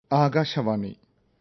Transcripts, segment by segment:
ആകാശവാണി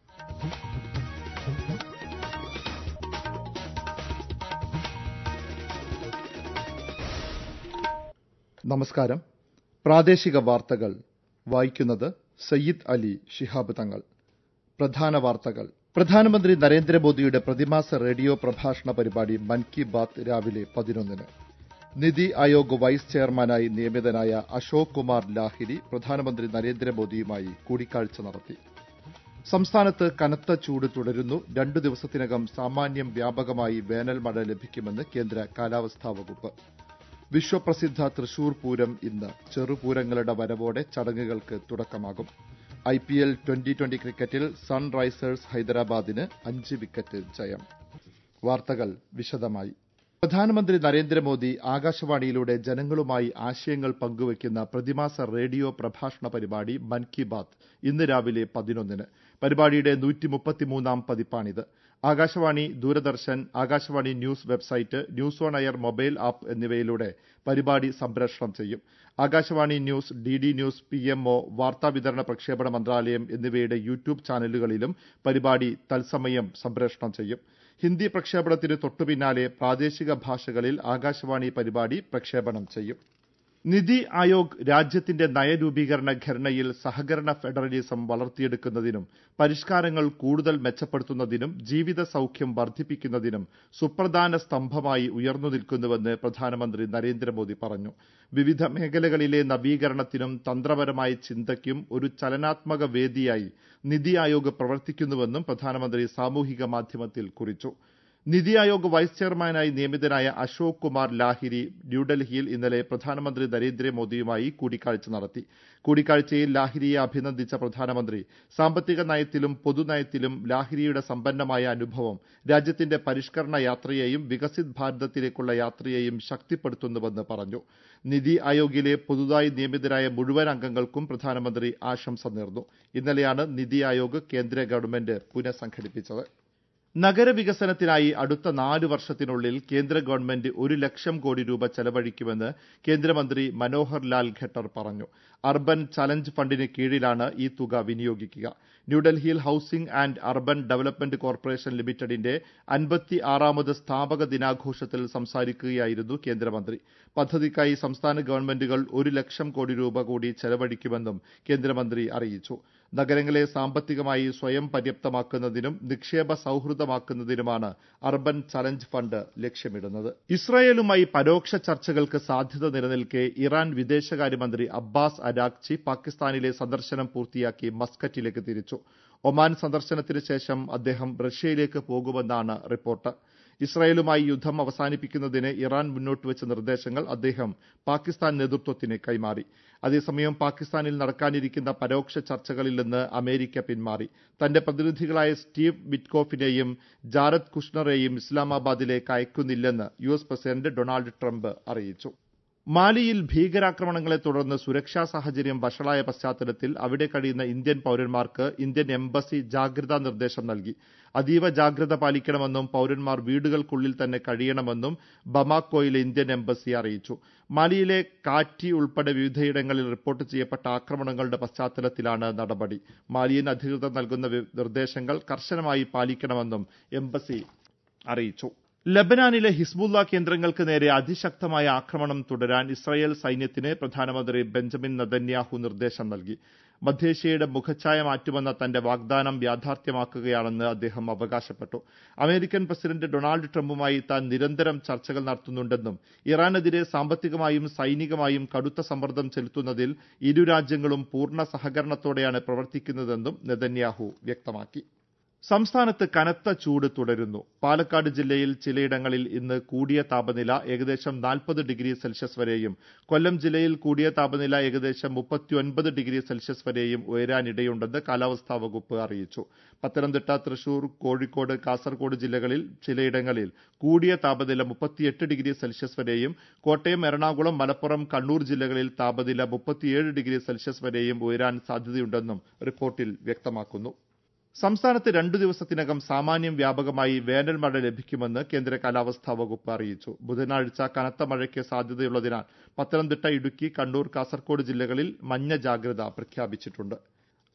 നമസ്കാരം പ്രാദേശിക വാർത്തകൾ വായിക്കുന്നത് സയ്യിദ് അലി ശിഹാബ് തങ്ങൾ പ്രധാന വാർത്തകൾ പ്രധാനമന്ത്രി നരേന്ദ്രമോദിയുടെ പ്രതിമാസ റേഡിയോ പ്രഭാഷണ പരിപാടി മൻ കി ബാത്ത് രാവിലെ പതിനൊന്നിന് നിതി ആയോഗ് വൈസ് ചെയർമാനായി നിയമിതനായ അശോക് കുമാർ ലാഹിരി പ്രധാനമന്ത്രി നരേന്ദ്രമോദിയുമായി കൂടിക്കാഴ്ച നടത്തി സംസ്ഥാനത്ത് കനത്ത ചൂട് തുടരുന്നു രണ്ടു ദിവസത്തിനകം സാമാന്യം വ്യാപകമായി വേനൽ മഴ ലഭിക്കുമെന്ന് കേന്ദ്ര കാലാവസ്ഥാ വകുപ്പ് വിശ്വപ്രസിദ്ധ തൃശൂർ പൂരം ഇന്ന് ചെറുപൂരങ്ങളുടെ വരവോടെ ചടങ്ങുകൾക്ക് തുടക്കമാകും ഐപിഎൽ ട്വന്റി ട്വന്റി ക്രിക്കറ്റിൽ സൺറൈസേഴ്സ് ഹൈദരാബാദിന് അഞ്ച് വിക്കറ്റ് ജയം വാർത്തകൾ വിശദമായി പ്രധാനമന്ത്രി നരേന്ദ്രമോദി ആകാശവാണിയിലൂടെ ജനങ്ങളുമായി ആശയങ്ങൾ പങ്കുവയ്ക്കുന്ന പ്രതിമാസ റേഡിയോ പ്രഭാഷണ പരിപാടി മൻ കി ബാത്ത് ഇന്ന് രാവിലെ പതിനൊന്നിന് പരിപാടിയുടെ നൂറ്റിമുപ്പത്തിമൂന്നാം പതിപ്പാണിത് Akashvani Doordarshan Akashvani news website news on air mobile app എന്നിവയിലൂടെ പരിപാടി സംപ്രേഷണം ചെയ്യും Akashvani news DD news PMO വാർത്താവിതരണ പ്രക്ഷേപണ മന്ത്രാലയം എന്നിവയുടെ യൂട്യൂബ് ചാനലുകളിലും പരിപാടി തത്സമയം സംപ്രേഷണം ചെയ്യും ഹിന്ദി പ്രക്ഷേപണത്തിന് തൊട്ടുപിന്നാലെ പ്രാദേശിക ഭാഷകളിൽ ആകാശവാണി പരിപാടി പ്രക്ഷേപണം ചെയ്യും നിതി ആയോഗ് രാജ്യത്തിന്റെ നയരൂപീകരണ ഘടനയിൽ സഹകരണ ഫെഡറലിസം വളർത്തിയെടുക്കുന്നതിനും പരിഷ്കാരങ്ങൾ കൂടുതൽ മെച്ചപ്പെടുത്തുന്നതിനും ജീവിത സൌഖ്യം വർദ്ധിപ്പിക്കുന്നതിനും സുപ്രധാന സ്തംഭമായി ഉയർന്നു നിൽക്കുന്നുവെന്ന് പ്രധാനമന്ത്രി നരേന്ദ്രമോദി പറഞ്ഞു വിവിധ മേഖലകളിലെ നവീകരണത്തിനും തന്ത്രപരമായ ചിന്തയ്ക്കും ഒരു ചലനാത്മക വേദിയായി നിതി ആയോഗ് പ്രവർത്തിക്കുന്നുവെന്നും പ്രധാനമന്ത്രി സാമൂഹിക മാധ്യമത്തിൽ കുറിച്ചു നിതി ആയോഗ് വൈസ് ചെയർമാനായി നിയമിതനായ അശോക് കുമാർ ലാഹിരി ന്യൂഡൽഹിയിൽ ഇന്നലെ പ്രധാനമന്ത്രി നരേന്ദ്രമോദിയുമായി കൂടിക്കാഴ്ച നടത്തി കൂടിക്കാഴ്ചയിൽ ലാഹിരിയെ അഭിനന്ദിച്ച പ്രധാനമന്ത്രി സാമ്പത്തിക നയത്തിലും പൊതുനയത്തിലും ലാഹിരിയുടെ സമ്പന്നമായ അനുഭവം രാജ്യത്തിന്റെ പരിഷ്കരണ യാത്രയെയും വികസിത് ഭാരതത്തിലേക്കുള്ള യാത്രയെയും ശക്തിപ്പെടുത്തുന്നുവെന്ന് പറഞ്ഞു നിതി ആയോഗിലെ പുതുതായി നിയമിതരായ മുഴുവൻ അംഗങ്ങൾക്കും പ്രധാനമന്ത്രി ആശംസ നേർന്നു ഇന്നലെയാണ് നിതി ആയോഗ് കേന്ദ്ര ഗവൺമെന്റ് പുനഃസംഘടിപ്പിച്ചത് നഗരവികസനത്തിനായി അടുത്ത നാല് വർഷത്തിനുള്ളിൽ കേന്ദ്ര ഗവൺമെന്റ് ഒരു ലക്ഷം കോടി രൂപ ചെലവഴിക്കുമെന്ന് കേന്ദ്രമന്ത്രി മനോഹർ ലാൽ ഖട്ടർ പറഞ്ഞു അർബൻ ചലഞ്ച് ഫണ്ടിന് കീഴിലാണ് ഈ തുക വിനിയോഗിക്കുക ന്യൂഡൽഹിയിൽ housing and urban development corporation ലിമിറ്റഡിന്റെ അൻപത്തി ആറാമത് സ്ഥാപക ദിനാഘോഷത്തിൽ സംസാരിക്കുകയായിരുന്നു കേന്ദ്രമന്ത്രി പദ്ധതിക്കായി സംസ്ഥാന ഗവൺമെന്റുകൾ ഒരു ലക്ഷം കോടി രൂപ കൂടി ചെലവഴിക്കുമെന്നും കേന്ദ്രമന്ത്രി അറിയിച്ചു നഗരങ്ങളെ സാമ്പത്തികമായി സ്വയം പര്യാപ്തമാക്കുന്നതിനും നിക്ഷേപ സൌഹൃദമാക്കുന്നതിനുമാണ് അർബൻ ചലഞ്ച് ഫണ്ട് ലക്ഷ്യമിടുന്നത് ഇസ്രായേലുമായി പരോക്ഷ ചർച്ചകൾക്ക് സാധ്യത നിലനിൽക്കെ ഇറാൻ വിദേശകാര്യമന്ത്രി അബ്ബാസ് അരാക്ചി പാകിസ്ഥാനിലെ സന്ദർശനം പൂർത്തിയാക്കി മസ്കറ്റിലേക്ക് തിരിച്ചു ഒമാൻ സന്ദർശനത്തിന് ശേഷം അദ്ദേഹം റഷ്യയിലേക്ക് പോകുമെന്നാണ് റിപ്പോർട്ട് ഇസ്രായേലുമായി യുദ്ധം അവസാനിപ്പിക്കുന്നതിന് ഇറാൻ മുന്നോട്ടുവച്ച നിർദ്ദേശങ്ങൾ അദ്ദേഹം പാകിസ്ഥാൻ നേതൃത്വത്തിന് കൈമാറി അതേസമയം പാകിസ്ഥാനിൽ നടക്കാനിരിക്കുന്ന പരോക്ഷ ചർച്ചകളിൽ നിന്ന് അമേരിക്ക പിന്മാറി തന്റെ പ്രതിനിധികളായ സ്റ്റീവ് വിറ്റ്കോഫിനെയും ജാരദ് കുഷ്ണറെയും ഇസ്ലാമാബാദിലേക്ക് അയക്കുന്നില്ലെന്ന് U S president Donald Trump അറിയിച്ചു മാലിയിൽ ഭീകരാക്രമണങ്ങളെ തുടർന്ന് സുരക്ഷാ സാഹചര്യം വഷളായ പശ്ചാത്തലത്തിൽ അവിടെ കഴിയുന്ന ഇന്ത്യൻ പൌരന്മാർക്ക് ഇന്ത്യൻ എംബസി ജാഗ്രതാ നിർദ്ദേശം നൽകി അതീവ ജാഗ്രത പാലിക്കണമെന്നും പൌരന്മാർ വീടുകൾക്കുള്ളിൽ തന്നെ കഴിയണമെന്നും ബമാക്കോയിലെ ഇന്ത്യൻ എംബസി അറിയിച്ചു മാലിയിലെ കാറ്റി ഉൾപ്പെടെ വിവിധയിടങ്ങളിൽ റിപ്പോർട്ട് ചെയ്യപ്പെട്ട ആക്രമണങ്ങളുടെ പശ്ചാത്തലത്തിലാണ് നടപടി മാലിയൻ അധികൃതർ നൽകുന്ന നിർദ്ദേശങ്ങൾ കർശനമായി പാലിക്കണമെന്നും എംബസി അറിയിച്ചു ലബനാനിലെ ഹിസ്ബുല്ല കേന്ദ്രങ്ങൾക്ക് നേരെ അതിശക്തമായ ആക്രമണം തുടരാൻ ഇസ്രായേൽ സൈന്യത്തിന് പ്രധാനമന്ത്രി ബെഞ്ചമിൻ നദന്യാഹു നിർദ്ദേശം നൽകി മധ്യേഷ്യയുടെ മുഖച്ഛായ മാറ്റുമെന്ന തന്റെ വാഗ്ദാനം യാഥാർത്ഥ്യമാക്കുകയാണെന്ന് അദ്ദേഹം അവകാശപ്പെട്ടു അമേരിക്കൻ പ്രസിഡന്റ് ഡൊണാൾഡ് ട്രംപുമായി താൻ നിരന്തരം ചർച്ചകൾ നടത്തുന്നുണ്ടെന്നും ഇറാനെതിരെ സാമ്പത്തികമായും സൈനികമായും കടുത്ത സമ്മർദ്ദം ചെലുത്തുന്നതിൽ ഇരു രാജ്യങ്ങളും പൂർണ്ണ സഹകരണത്തോടെയാണ് പ്രവർത്തിക്കുന്നതെന്നും നെതന്യാഹു വ്യക്തമാക്കി സംസ്ഥാനത്ത് കനത്ത ചൂട് തുടരുന്നു പാലക്കാട് ജില്ലയിൽ ചിലയിടങ്ങളിൽ ഇന്ന് കൂടിയ താപനില ഏകദേശം നാൽപ്പത് ഡിഗ്രി സെൽഷ്യസ് വരെയും കൊല്ലം ജില്ലയിൽ കൂടിയ താപനില ഏകദേശം മുപ്പത്തിയൊൻപത് ഡിഗ്രി സെൽഷ്യസ് വരെയും ഉയരാനിടയുണ്ടെന്ന് കാലാവസ്ഥാ വകുപ്പ് അറിയിച്ചു പത്തനംതിട്ട തൃശൂർ കോഴിക്കോട് കാസർഗോഡ് ജില്ലകളിൽ ചിലയിടങ്ങളിൽ കൂടിയ താപനില മുപ്പത്തിയെട്ട് ഡിഗ്രി സെൽഷ്യസ് വരെയും കോട്ടയം എറണാകുളം മലപ്പുറം കണ്ണൂർ ജില്ലകളിൽ താപനില മുപ്പത്തിയേഴ് ഡിഗ്രി സെൽഷ്യസ് വരെയും ഉയരാൻ സാധ്യതയുണ്ടെന്നും റിപ്പോർട്ടിൽ വ്യക്തമാക്കുന്നു സംസ്ഥാനത്ത് രണ്ടു ദിവസത്തിനകം സാമാന്യം വ്യാപകമായി വേനൽ മഴ ലഭിക്കുമെന്ന് കേന്ദ്ര കാലാവസ്ഥാ വകുപ്പ് അറിയിച്ചു ബുധനാഴ്ച കനത്ത മഴയ്ക്ക് സാധ്യതയുള്ളതിനാൽ പത്തനംതിട്ട ഇടുക്കി കണ്ണൂർ കാസർഗോഡ് ജില്ലകളിൽ മഞ്ഞ ജാഗ്രത പ്രഖ്യാപിച്ചിട്ടുണ്ട്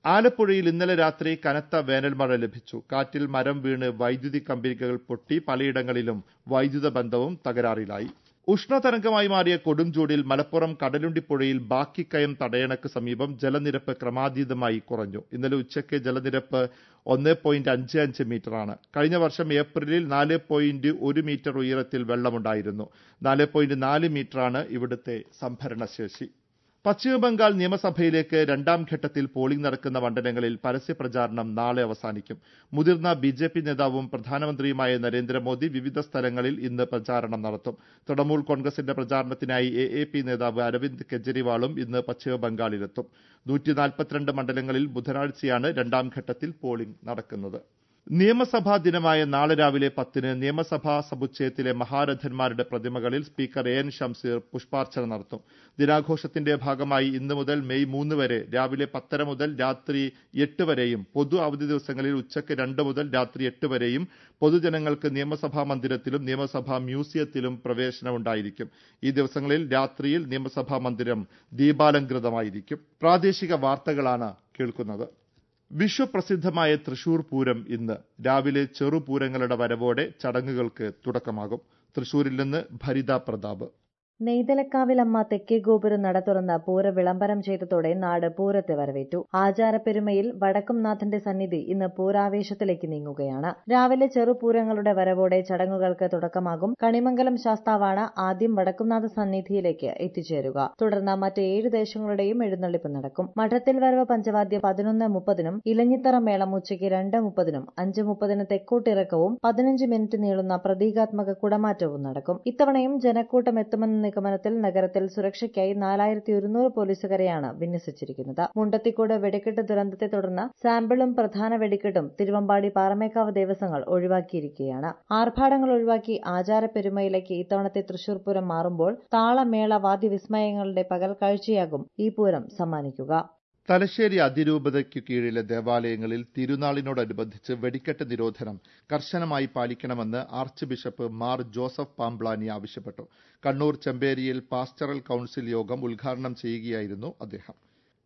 ആലപ്പുഴയിൽ ഇന്നലെ രാത്രി കനത്ത വേനൽമഴ ലഭിച്ചു കാറ്റിൽ മരം വീണ് വൈദ്യുതി കമ്പികൾ പൊട്ടി പലയിടങ്ങളിലും വൈദ്യുത ബന്ധവും തകരാറിലായി ഉഷ്ണതരംഗമായി മാറിയ കൊടുംചൂടിൽ മലപ്പുറം കടലുണ്ടിപ്പുഴയിൽ ബാക്കിക്കയം തടയണക്ക് സമീപം ജലനിരപ്പ് ക്രമാതീതമായി കുറഞ്ഞു ഇന്നലെ ഉച്ചയ്ക്ക് ജലനിരപ്പ് ഒന്ന് പോയിന്റ് അഞ്ച് അഞ്ച് മീറ്ററാണ് കഴിഞ്ഞ വർഷം ഏപ്രിലിൽ നാല് പോയിന്റ് ഒരു മീറ്റർ ഉയരത്തിൽ വെള്ളമുണ്ടായിരുന്നു നാല് പോയിന്റ് നാല് മീറ്ററാണ് ഇവിടുത്തെ സംഭരണശേഷി പശ്ചിമബംഗാൾ നിയമസഭയിലേക്ക് രണ്ടാം ഘട്ടത്തിൽ പോളിംഗ് നടക്കുന്ന മണ്ഡലങ്ങളിൽ പരസ്യപ്രചാരണം നാളെ അവസാനിക്കും മുതിർന്ന ബി ജെ പി നേതാവും പ്രധാനമന്ത്രിയുമായ നരേന്ദ്രമോദി വിവിധ സ്ഥലങ്ങളിൽ ഇന്ന് പ്രചാരണം നടത്തും തൃണമൂൽ കോൺഗ്രസിന്റെ പ്രചാരണത്തിനായി എ എ പി നേതാവ് അരവിന്ദ് കെജ്രിവാളും ഇന്ന് പശ്ചിമബംഗാളിലെത്തും നൂറ്റിനാൽപ്പത്തിരണ്ട് മണ്ഡലങ്ങളിൽ ബുധനാഴ്ചയാണ് രണ്ടാം ഘട്ടത്തിൽ പോളിംഗ് നടക്കുന്നത് നിയമസഭാ ദിനമായ നാളെ രാവിലെ പത്തിന് നിയമസഭാ സമുച്ചയത്തിലെ മഹാരഥന്മാരുടെ പ്രതിമകളിൽ സ്പീക്കർ എ എൻ ഷംസീർ പുഷ്പാർച്ചന നടത്തും ദിനാഘോഷത്തിന്റെ ഭാഗമായി ഇന്ന് മുതൽ മെയ് മൂന്ന് വരെ രാവിലെ പത്തര മുതൽ രാത്രി എട്ട് വരെയും പൊതു അവധി ദിവസങ്ങളിൽ ഉച്ചയ്ക്ക് രണ്ട് മുതൽ രാത്രി എട്ട് വരെയും പൊതുജനങ്ങൾക്ക് നിയമസഭാ മന്ദിരത്തിലും നിയമസഭാ മ്യൂസിയത്തിലും പ്രവേശനമുണ്ടായിരിക്കും ഈ ദിവസങ്ങളിൽ രാത്രിയിൽ നിയമസഭാ മന്ദിരം ദീപാലങ്കൃതമായിരിക്കും പ്രാദേശിക വാർത്തകളാണ് കേൾക്കുന്നത് വിശ്വപ്രസിദ്ധമായ തൃശൂർ പൂരം ഇന്ന് രാവിലെ ചെറുപൂരങ്ങളുടെ വരവോടെ ചടങ്ങുകൾക്ക് തുടക്കമാകും തൃശൂരിൽ നിന്ന് ഭരിത പ്രതാപ് നെയ്തലക്കാവിലമ്മ തെക്കേ ഗോപുരം നട തുറന്ന് പൂര വിളംബരം ചെയ്തതോടെ നാട് പൂരത്തെ വരവേറ്റു ആചാരപ്പെരുമയിൽ വടക്കുംനാഥന്റെ സന്നിധി ഇന്ന് പൂരാവേശത്തിലേക്ക് നീങ്ങുകയാണ് രാവിലെ ചെറുപൂരങ്ങളുടെ വരവോടെ ചടങ്ങുകൾക്ക് തുടക്കമാകും കണിമംഗലം ശാസ്താവാണ് ആദ്യം വടക്കുംനാഥ സന്നിധിയിലേക്ക് എത്തിച്ചേരുക തുടർന്ന് മറ്റ് ഏഴ് ദേശങ്ങളുടെയും എഴുന്നള്ളിപ്പ് നടക്കും മഠത്തിൽ വരവ് പഞ്ചവാദ്യം പതിനൊന്ന് മുപ്പതിനും ഇലഞ്ഞിത്തറ മേളം ഉച്ചയ്ക്ക് രണ്ട് മുപ്പതിനും അഞ്ച് മുപ്പതിന് തെക്കോട്ടിറക്കവും പതിനഞ്ച് മിനിറ്റ് നീളുന്ന പ്രതീകാത്മക കുടമാറ്റവും നടക്കും ഇത്തവണയും ജനക്കൂട്ടം എത്തുമെന്ന നിഗമനത്തിൽ നഗരത്തിൽ സുരക്ഷയ്ക്കായി നാലായിരത്തി ഒരുന്നൂറ് പോലീസുകാരെയാണ് വിന്യസിച്ചിരിക്കുന്നത് മുണ്ടത്തിക്കോട് വെടിക്കെട്ട് ദുരന്തത്തെ തുടർന്ന് സാമ്പിളും പ്രധാന വെടിക്കെട്ടും തിരുവമ്പാടി പാറമേക്കാവ് ദേവസ്വങ്ങൾ ഒഴിവാക്കിയിരിക്കുകയാണ് ആർഭാടങ്ങൾ ഒഴിവാക്കി ആചാരപ്പെരുമയിലേക്ക് ഇത്തവണത്തെ തൃശൂർ പൂരം മാറുമ്പോൾ താളമേള വാദ്യവിസ്മയങ്ങളുടെ പകൽ കാഴ്ചയാകും ഈ പൂരം സമ്മാനിക്കുക തലശ്ശേരി അതിരൂപതയ്ക്കു കീഴിലെ ദേവാലയങ്ങളിൽ തിരുനാളിനോടനുബന്ധിച്ച് വെടിക്കെട്ട് നിരോധനം കർശനമായി പാലിക്കണമെന്ന് archbishop Mar Joseph Pamplany ആവശ്യപ്പെട്ടു കണ്ണൂർ ചെമ്പേരിയിൽ പാസ്റ്ററൽ കൌൺസിൽ യോഗം ഉദ്ഘാടനം ചെയ്യുകയായിരുന്നു അദ്ദേഹം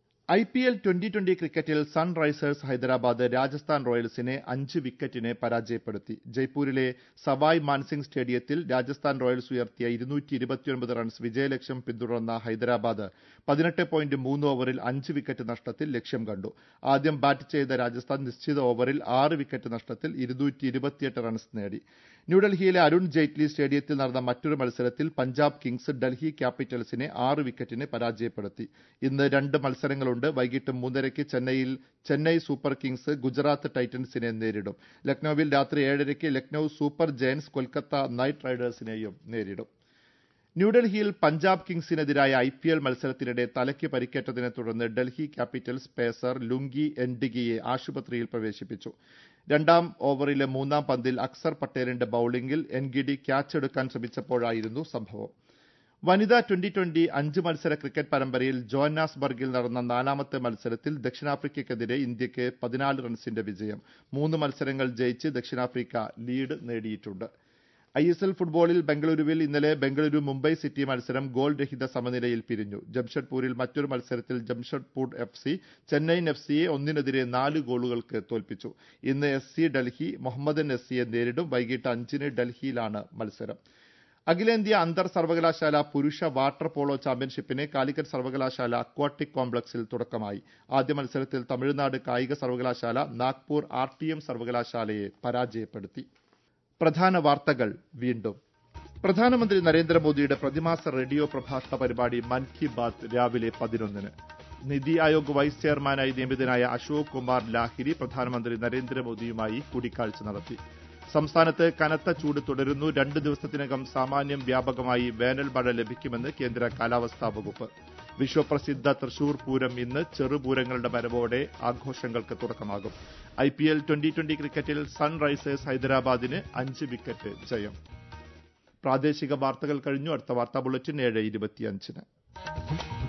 I P L twenty twenty ക്രിക്കറ്റിൽ സൺറൈസേഴ്സ് ഹൈദരാബാദ് രാജസ്ഥാൻ റോയൽസിനെ അഞ്ച് വിക്കറ്റിന് പരാജയപ്പെടുത്തി ജയ്പൂരിലെ സവായ് മാൻസിംഗ് സ്റ്റേഡിയത്തിൽ രാജസ്ഥാൻ റോയൽസ് ഉയർത്തിയ ഇരുന്നൂറ്റി ഇരുപത്തിയൊൻപത് റൺസ് വിജയലക്ഷ്യം പിന്തുടർന്ന ഹൈദരാബാദ് പതിനെട്ട് പോയിന്റ് മൂന്ന് ഓവറിൽ അഞ്ച് വിക്കറ്റ് നഷ്ടത്തിൽ ലക്ഷ്യം കണ്ടു ആദ്യം ബാറ്റ് ചെയ്ത രാജസ്ഥാൻ നിശ്ചിത ഓവറിൽ ആറ് വിക്കറ്റ് നഷ്ടത്തിൽ ഇരുന്നൂറ്റി ഇരുപത്തിയെട്ട് റൺസ് നേടി ന്യൂഡൽഹിയിലെ അരുൺ ജെയ്റ്റ്ലി സ്റ്റേഡിയത്തിൽ നടന്ന മറ്റൊരു മത്സരത്തിൽ പഞ്ചാബ് കിങ്സ് ഡൽഹി ക്യാപിറ്റൽസിനെ ആറ് വിക്കറ്റിന് പരാജയപ്പെടുത്തി ഇന്ന് രണ്ട് മത്സരങ്ങളുണ്ട് വൈകിട്ട് മൂന്നരയ്ക്ക് ചെന്നൈയിൽ ചെന്നൈ സൂപ്പർ കിങ്സ് ഗുജറാത്ത് ടൈറ്റൻസിനെ നേരിടും ലക്നൌവിൽ രാത്രി ഏഴരയ്ക്ക് Lucknow super giants Kolkata knight റൈഡേഴ്സിനെയും നേരിടും ന്യൂഡൽഹിയിൽ പഞ്ചാബ് കിങ്സിനെതിരായ ഐ പി എൽ മത്സരത്തിനിടെ തലയ്ക്ക് പരിക്കേറ്റതിനെ തുടർന്ന് ഡൽഹി ക്യാപിറ്റൽസ് പേസർ ലുങ്കി എൻഡിഗിയെ ആശുപത്രിയിൽ പ്രവേശിപ്പിച്ചു രണ്ടാം ഓവറിലെ മൂന്നാം പന്തിൽ അക്സർ പട്ടേലിന്റെ ബൌളിംഗിൽ എൻഗിഡി ക്യാച്ച് എടുക്കാൻ ശ്രമിച്ചപ്പോഴായിരുന്നു സംഭവം വനിതാ ട്വന്റി ട്വന്റി അഞ്ച് മത്സര ക്രിക്കറ്റ് പരമ്പരയിൽ ജോഹന്നാസ്ബർഗിൽ നടന്ന നാലാമത്തെ മത്സരത്തിൽ ദക്ഷിണാഫ്രിക്കയ്ക്കെതിരെ ഇന്ത്യയ്ക്ക് പതിനാല് റൺസിന്റെ വിജയം മൂന്ന് മത്സരങ്ങൾ ജയിച്ച് ദക്ഷിണാഫ്രിക്ക ലീഡ് നേടിയിട്ടുണ്ട് ഐ എസ് എൽ ഫുട്ബോളിൽ ബംഗളൂരുവിൽ ഇന്നലെ ബംഗളൂരു മുംബൈ സിറ്റി മത്സരം ഗോൾ രഹിത സമനിലയിൽ പിരിഞ്ഞു ജംഷഡ്പൂരിൽ മറ്റൊരു മത്സരത്തിൽ Jamshedpur F C Chennaiyin F സിയെ ഒന്നിനെതിരെ നാല് ഗോളുകൾക്ക് തോൽപ്പിച്ചു ഇന്ന് S C Delhi Mohammedan S സിയെ നേരിടും വൈകിട്ട് അഞ്ചിന് ഡൽഹിയിലാണ് മത്സരം അഖിലേന്ത്യാ അന്തർ സർവകലാശാല പുരുഷ വാട്ടർ പോളോ ചാമ്പ്യൻഷിപ്പിന് കാലിക്കറ്റ് സർവകലാശാല അക്വാട്ടിക് കോംപ്ലക്സിൽ തുടക്കമായി ആദ്യ മത്സരത്തിൽ തമിഴ്നാട് കായിക സർവകലാശാല നാഗ്പൂർ ആർ ടി എം സർവകലാശാലയെ പരാജയപ്പെടുത്തി പ്രധാന വാർത്തകൾ വീണ്ടും പ്രധാനമന്ത്രി നരേന്ദ്രമോദിയുടെ പ്രതിമാസ റേഡിയോ പ്രഭാഷണ പരിപാടി മൻ കി ബാത് രാവിലെ പതിനൊന്നിന് നിതി ആയോഗ് വൈസ് ചെയർമാനായി നിയമിതനായ അശോക് കുമാർ ലാഹിരി പ്രധാനമന്ത്രി നരേന്ദ്രമോദിയുമായി കൂടിക്കാഴ്ച നടത്തി സംസ്ഥാനത്ത് കനത്ത ചൂട് തുടരുന്നു രണ്ട് ദിവസത്തിനകം സാമാന്യം വ്യാപകമായി വേനൽ മഴ ലഭിക്കുമെന്ന് കേന്ദ്ര കാലാവസ്ഥാ വകുപ്പ് വിശ്വപ്രസിദ്ധ തൃശൂർ പൂരം ഇന്ന് ചെറുപൂരങ്ങളുടെ വരവോടെ ആഘോഷങ്ങൾക്ക് തുടക്കമാകും I P L twenty twenty ക്രിക്കറ്റിൽ സൺറൈസേഴ്സ് ഹൈദരാബാദിന് അഞ്ച് വിക്കറ്റ് ജയം പ്രാദേശിക വാർത്തകൾ കഴിഞ്ഞു അടുത്ത വാർത്താ ബുള്ളറ്റിൻ ഏഴ് ഇരുപത്തിയഞ്ചിന്